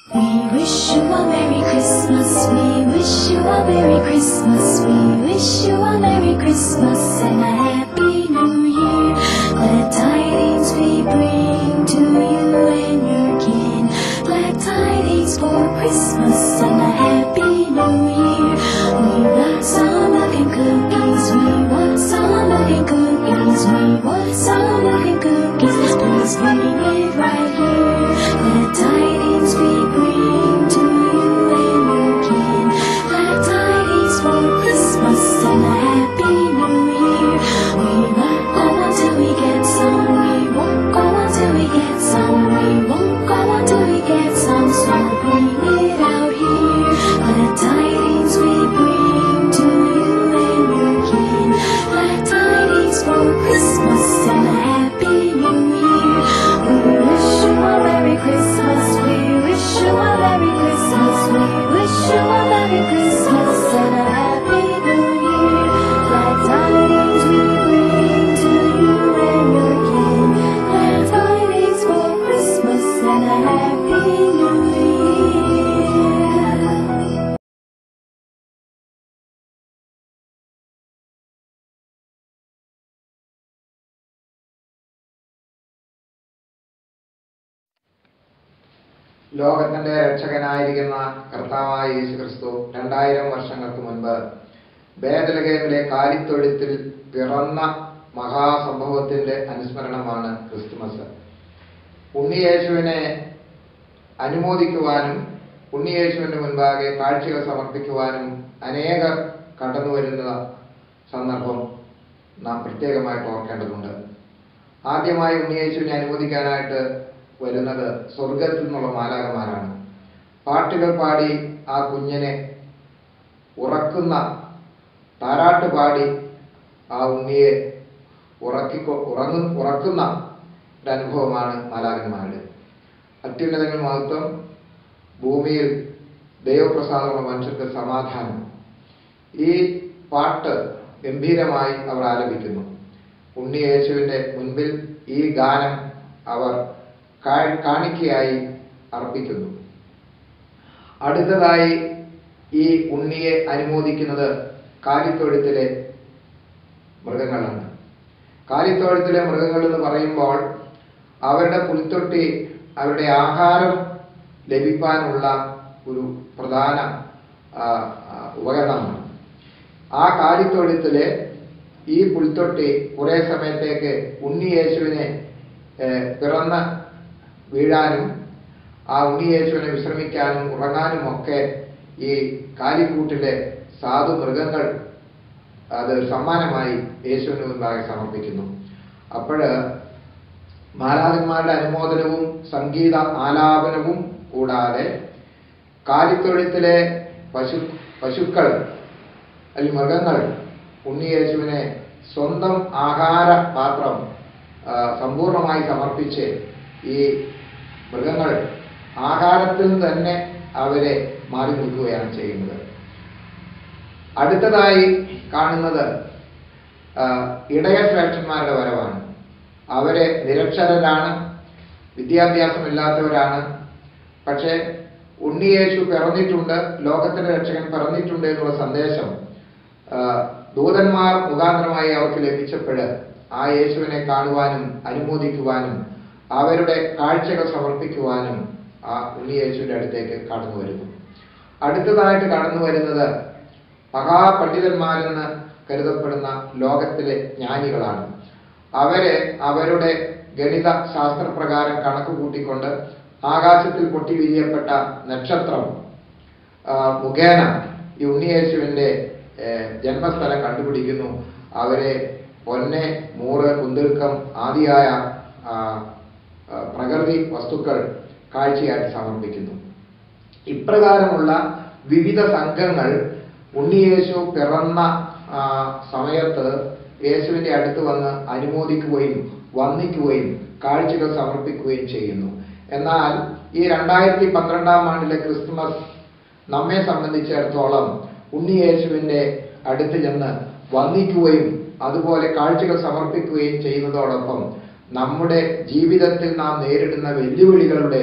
We wish you a Merry Christmas. We wish you a Merry Christmas. We wish you a Merry Christmas and a Happy New Year. Glad tidings we bring to you and your kin. Glad tidings for Christmas and a Happy New Year. We want some milk and cookies. We want some milk and cookies. We want some milk and cookies. Please bring it right here. Glad tidings we bring to you and your kin. Glad tidings for Christmas and a Happy New Year. We won't go until we get some. We won't go until we get some. We won't go until we get some. So bring it out here. Glad tidings we bring to you and your kin. Glad tidings for Christmas and a Happy New Year. We wish you a Merry Christmas. We wish you a Merry Christmas. We wish you a Merry Christmas and a Happy New Year. Glad tidings we bring to you and your kin. Glad tidings for Christmas and a Happy New Year. ലോകത്തിന്റെ രക്ഷകനായിരിക്കുന്ന കർത്താവായ യേശു ക്രിസ്തു രണ്ടായിരം വർഷങ്ങൾക്ക് മുൻപ് ബേദലഹേമിലെ കാലിത്തൊഴുത്തിൽ പിറന്ന മഹാസംഭവത്തിന്റെ അനുസ്മരണമാണ് Christmas ഉണ്ണിയേശുവിനെ അനുമോദിക്കുവാനും ഉണ്ണിയേശുവിന്റെ മുൻപാകെ കാഴ്ചകൾ സമർപ്പിക്കുവാനും അനേകർ കടന്നു വരുന്ന സന്ദർഭം നാം പ്രത്യേകമായിട്ട് ഓർക്കേണ്ടതുണ്ട് ആദ്യമായി ഉണ്ണിയേശുവിനെ അനുമോദിക്കാനായിട്ട് വരുന്നത് സ്വർഗത്തിൽ നിന്നുള്ള മാലാകമാരാണ് പാട്ടുകൾ പാടി ആ കുഞ്ഞിനെ ഉറക്കുന്ന താരാട്ട് പാടി ആ ഉണ്ണിയെ ഉറക്കിക്കൊ ഉറങ്ങു ഉറക്കുന്ന ഒരു അനുഭവമാണ് മാലാകന്മാരുടെ അത്യുന്നതങ്ങൾ മഹത്വം ഭൂമിയിൽ ദൈവപ്രസാദമുള്ള മനുഷ്യർക്ക് സമാധാനം ഈ പാട്ട് ഗംഭീരമായി അവർ ആലപിക്കുന്നു ഉണ്ണി യേശുവിന്റെ മുൻപിൽ ഈ ഗാനം അവർ കാ- കാണിക്കയായി അർപ്പിക്കുന്നു അടുത്തതായി ഈ ഉണ്ണിയെ അനുമോദിക്കുന്നത് കാലിത്തൊഴുത്തിലെ മൃഗങ്ങളാണ് കാലിത്തൊഴുത്തിലെ മൃഗങ്ങൾ എന്ന് പറയുമ്പോൾ അവരുടെ പുൽത്തൊട്ടി അവരുടെ ആഹാരം ലഭിക്കാനുള്ള ഒരു പ്രധാന ആ, ആ, ഉപകരണമാണ് ആ കാലിത്തൊഴുത്തിലെ ഈ പുൽത്തൊട്ടി കുറെ സമയത്തേക്ക് ഉണ്ണി യേശുവിനെ ഏഹ്, പിറന്ന് വീഴാനും ആ ഉണ്ണി യേശുവിനെ വിശ്രമിക്കാനും ഉറങ്ങാനും ഒക്കെ ഈ കാലിക്കൂട്ടിലെ സാധു മൃഗങ്ങൾ അത് ഒരു സമ്മാനമായി യേശുവിന് മുൻപാകെ സമർപ്പിക്കുന്നു അപ്പോഴ് മാലാകന്മാരുടെ അനുമോദനവും സംഗീത ആലാപനവും കൂടാതെ കാലിത്തൊഴുത്തിലെ പശു പശുക്കൾ അല്ലെങ്കിൽ മൃഗങ്ങൾ ഉണ്ണിയേശുവിനെ സ്വന്തം ആഹാര പാത്രം ആ, സമ്പൂർണമായി സമർപ്പിച്ച് ഈ മൃഗങ്ങൾ ആഹാരത്തിൽ തന്നെ അവരെ മാറി നിൽക്കുകയാണ് ചെയ്യുന്നത് അടുത്തതായി കാണുന്നത് ആ, ഇടയ ശ്രേഷ്ഠന്മാരുടെ വരവാണ് അവരെ നിരക്ഷരരാണ് വിദ്യാഭ്യാസമില്ലാത്തവരാണ് പക്ഷേ ഉണ്ണിയേശു പിറന്നിട്ടുണ്ട് ലോകത്തിന്റെ രക്ഷകൻ പിറന്നിട്ടുണ്ട് എന്നുള്ള സന്ദേശം ആ, ദൂതന്മാർ മുഖാന്തരമായി അവർക്ക് ലഭിച്ചപ്പോൾ ആ യേശുവിനെ കാണുവാനും അനുമോദിക്കുവാനും അവരുടെ കാഴ്ചകൾ സമർപ്പിക്കുവാനും ആ ഉണ്ണിയേശുവിന്റെ അടുത്തേക്ക് കടന്നു വരുന്നു അടുത്തതായിട്ട് കടന്നു വരുന്നത് മഹാപണ്ഡിതന്മാരെന്ന് കരുതപ്പെടുന്ന ലോകത്തിലെ ജ്ഞാനികളാണ് അവരെ അവരുടെ ഗണിത ശാസ്ത്രപ്രകാരം കണക്ക് കൂട്ടിക്കൊണ്ട് ആകാശത്തിൽ പൊട്ടി വിരിയപ്പെട്ട നക്ഷത്രം ആ, മുഖേന ഈ ഉണ്ണിയേശുവിന്റെ ഏഹ്, ജന്മസ്ഥലം കണ്ടുപിടിക്കുന്നു അവരെ പൊന്നെ മൂറ് കുന്തിർക്കം ആദിയായ ആ, ആ, പ്രകൃതി വസ്തുക്കൾ കാഴ്ചയായിട്ട് സമർപ്പിക്കുന്നു ഇപ്രകാരമുള്ള വിവിധ സംഘങ്ങൾ ഉണ്ണിയേശു പിറന്ന ആ, സമയത്ത് യേശുവിന്റെ അടുത്ത് വന്ന് അനുമോദിക്കുകയും വന്ദിക്കുകയും കാഴ്ചകൾ സമർപ്പിക്കുകയും ചെയ്യുന്നു എന്നാൽ ഈ രണ്ടായിരത്തി പന്ത്രണ്ടാം ആണ്ടിലെ ക്രിസ്തുമസ് നമ്മെ സംബന്ധിച്ചിടത്തോളം ഉണ്ണിയേശുവിന്റെ അടുത്ത് ചെന്ന് വന്ദിക്കുകയും അതുപോലെ കാഴ്ചകൾ സമർപ്പിക്കുകയും ചെയ്യുന്നതോടൊപ്പം നമ്മുടെ ജീവിതത്തിൽ നാം നേരിടുന്ന വെല്ലുവിളികളുടെ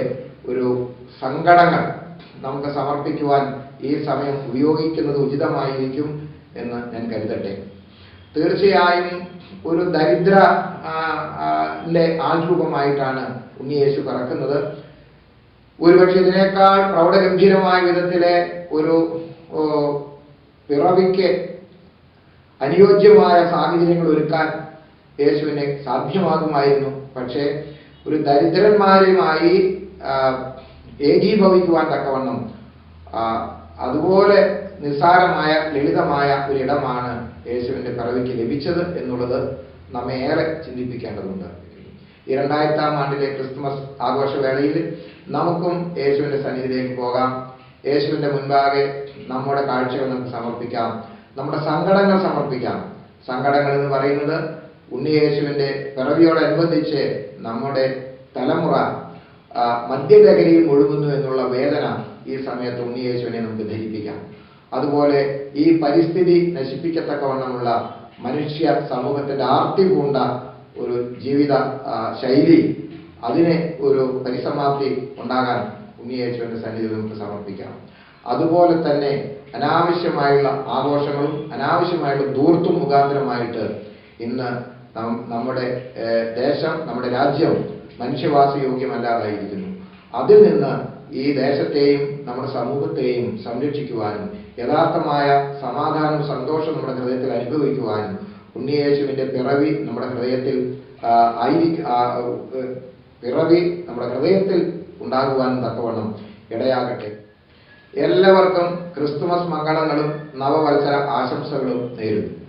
ഒരു സങ്കടങ്ങൾ നമുക്ക് സമർപ്പിക്കുവാൻ ഈ സമയം ഉപയോഗിക്കുന്നത് ഉചിതമായിരിക്കും എന്ന് ഞാൻ കരുതട്ടെ തീർച്ചയായും ഒരു ദരിദ്ര ആ, ആ, ന്റെ ആൾരൂപമായിട്ടാണ് ഉണ്ണിയേശു പിറക്കുന്നത് ഒരുപക്ഷെ ഇതിനേക്കാൾ പ്രൗഢഗംഭീരമായ വിധത്തിലെ ഒരു ഓ, പിറവിക്ക് അനുയോജ്യമായ സാഹചര്യങ്ങൾ ഒരുക്കാൻ യേശുവിന് സാധ്യമാകുമായിരുന്നു പക്ഷേ ഒരു ദരിദ്രന്മാരുമായി ആ, ഏകീഭവിക്കുവാൻ തക്കവണ്ണം ആ, അതുപോലെ നിസ്സാരമായ ലളിതമായ ഒരിടമാണ് യേശുവിന്റെ പിറവിക്ക് ലഭിച്ചത് എന്നുള്ളത് നമ്മെ ഏറെ ചിന്തിപ്പിക്കേണ്ടതുണ്ട് ഈ രണ്ടായിരത്താം ആണ്ടിലെ ക്രിസ്തുമസ് ആഘോഷവേളയിൽ നമുക്കും യേശുവിന്റെ സന്നിധിയിലേക്ക് പോകാം യേശുവിന്റെ മുൻപാകെ നമ്മുടെ കാഴ്ചകൾ നമുക്ക് സമർപ്പിക്കാം നമ്മുടെ സങ്കടങ്ങൾ സമർപ്പിക്കാം സങ്കടങ്ങൾ എന്ന് പറയുന്നത് ഉണ്ണിയേശുവിന്റെ പിറവിയോടനുബന്ധിച്ച് നമ്മുടെ തലമുറ ആ, മദ്യലഹരിയിൽ മുഴുകുന്നു എന്നുള്ള വേദന ഈ സമയത്ത് ഉണ്ണിയേശുവിനെ നമുക്ക് ധരിപ്പിക്കാം അതുപോലെ ഈ പരിസ്ഥിതി നശിപ്പിക്കത്തക്കവണ്ണമുള്ള മനുഷ്യ സമൂഹത്തിന്റെ ആർത്തി പൂണ്ട ഒരു ജീവിത ആ, ശൈലി അതിനെ ഒരു പരിസമാപ്തി ഉണ്ടാകാൻ ഉണ്ണിയേശുവിന്റെ സന്നിധിയിൽ നമുക്ക് സമർപ്പിക്കാം അതുപോലെ തന്നെ അനാവശ്യമായുള്ള ആഘോഷങ്ങളും അനാവശ്യമായുള്ള ധൂർത്തും മുഖാന്തരമായിട്ട് ഇന്ന് നം- നമ്മുടെ ഏഹ്, ദേശം നമ്മുടെ രാജ്യം മനുഷ്യവാസയോഗ്യമല്ലാതായിരിക്കുന്നു അതിൽ നിന്ന് ഈ ദേശത്തെയും നമ്മുടെ സമൂഹത്തെയും സംരക്ഷിക്കുവാനും യഥാർത്ഥമായ സമാധാനവും സന്തോഷവും നമ്മുടെ ഹൃദയത്തിൽ അനുഭവിക്കുവാനും ഉണ്ണിയേശുവിന്റെ പിറവി നമ്മുടെ ഹൃദയത്തിൽ ആ, ആയിരിക്ക ആ, ഏഹ്, പിറവി നമ്മുടെ ഹൃദയത്തിൽ ഉണ്ടാകുവാനും തക്കവണ്ണം ഇടയാകട്ടെ എല്ലാവർക്കും ക്രിസ്തുമസ് മംഗളങ്ങളും നവവത്സര ആശംസകളും നേരുന്നു